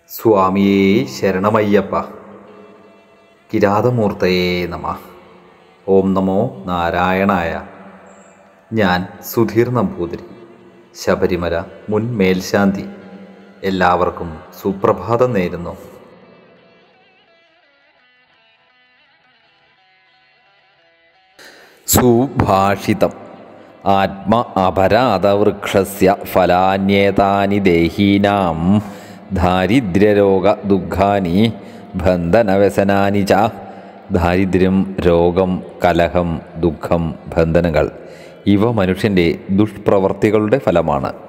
സ്വാമിയേ ശരണമയ്യപ്പ കിരാതമൂർത്തയേ നമ ഓം നമോ നാരായണായ ഞാൻ സുധീർ നമ്പൂതിരി ശബരിമല മുൻ മേൽശാന്തി എല്ലാവർക്കും സുപ്രഭാതം നേരുന്നു സുഭാഷിതം ആത്മ അപരാധവൃക്ഷസ്യ ഫലാന്യേതാനി ദേഹീനാം ദാരിദ്ര്യരോഗ ദുഃഖാനി ബന്ധനവ്യസനാനി ച ദാരിദ്ര്യം രോഗം കലഹം ദുഃഖം ബന്ധനങ്ങൾ ഇവ മനുഷ്യൻ്റെ ദുഷ്പ്രവർത്തികളുടെ ഫലമാണ്